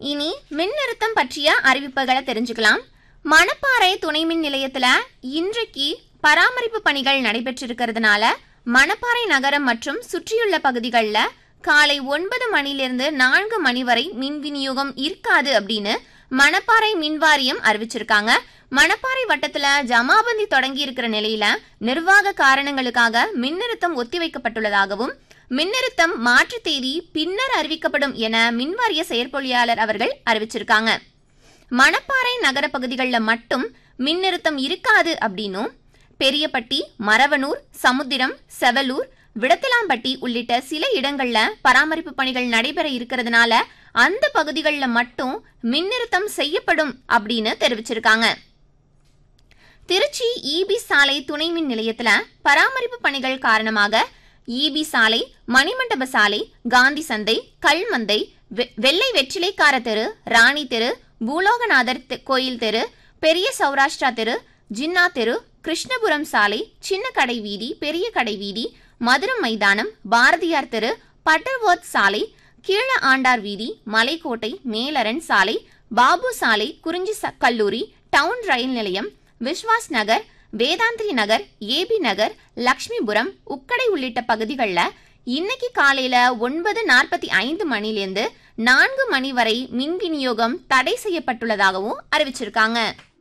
இனி மின் நிறுத்தம் பற்றிய அறிவிப்புகளை தெரிஞ்சுக்கலாம் மணப்பாறை துணை மின் நிலையத்துல இன்றைக்கு பராமரிப்பு பணிகள் நடைபெற்றிருக்கிறதுனால மணப்பாறை நகரம் மற்றும் சுற்றியுள்ள பகுதிகளில் காலை ஒன்பது மணிலிருந்து நான்கு மணி வரை மின் விநியோகம் இருக்காது அப்படின்னு மணப்பாறை மின் வாரியம் அறிவிச்சிருக்காங்க மணப்பாறை வட்டத்துல ஜமாபந்தி தொடங்கி இருக்கிற நிலையில நிர்வாக காரணங்களுக்காக மின் நிறுத்தம் ஒத்திவைக்கப்பட்டுள்ளதாகவும் மின்னிறுத்தம் மாற்று தேதி பின்னர் அறிவிக்கப்படும் என மின்வாரிய செயற்பொழியாளர் அவர்கள் அறிவிச்சிருக்காங்க மணப்பாறை நகர பகுதிகளில் மட்டும் மின்னிறுத்தம் இருக்காது அப்படின்னும் பெரியப்பட்டி மரவனூர் சமுத்திரம் செவலூர் விடத்தலாம்பட்டி உள்ளிட்ட சில இடங்கள்ல பராமரிப்பு பணிகள் நடைபெற இருக்கிறதுனால அந்த பகுதிகளில் மட்டும் மின்னிறுத்தம் செய்யப்படும் அப்படின்னு தெரிவிச்சிருக்காங்க திருச்சி ஈபி சாலை துணை மின் நிலையத்துல பராமரிப்பு பணிகள் காரணமாக ஈபி சாலை மணிமண்டப சாலை காந்தி சந்தை கல்மந்தை வெ- வெள்ளை வெற்றிலைக்கார தெரு ராணி தெரு பூலோகநாதர் தெ- கோயில் தெரு பெரிய சௌராஷ்டிரா தெரு ஜின்னா தெரு கிருஷ்ணபுரம் சாலை சின்ன கடை வீதி பெரிய கடை வீதி மதுரம் மைதானம் பாரதியார் தெரு பட்டர்வர்த் சாலை கீழ ஆண்டார் வீதி மலைக்கோட்டை மேலரண் சாலை பாபு சாலை குறிஞ்சி ச- கல்லூரி டவுன் ரயில் நிலையம் விஸ்வாஸ் நகர் வேதாந்திரி நகர் ஏபி நகர் லக்ஷ்மிபுரம் உக்கடை உள்ளிட்ட பகுதிகளில் இன்னைக்கு காலையில ஒன்பது நாற்பத்தி ஐந்து மணிலேருந்து நான்கு மணி வரை மின் விநியோகம் தடை செய்யப்பட்டுள்ளதாகவும் அறிவிச்சிருக்காங்க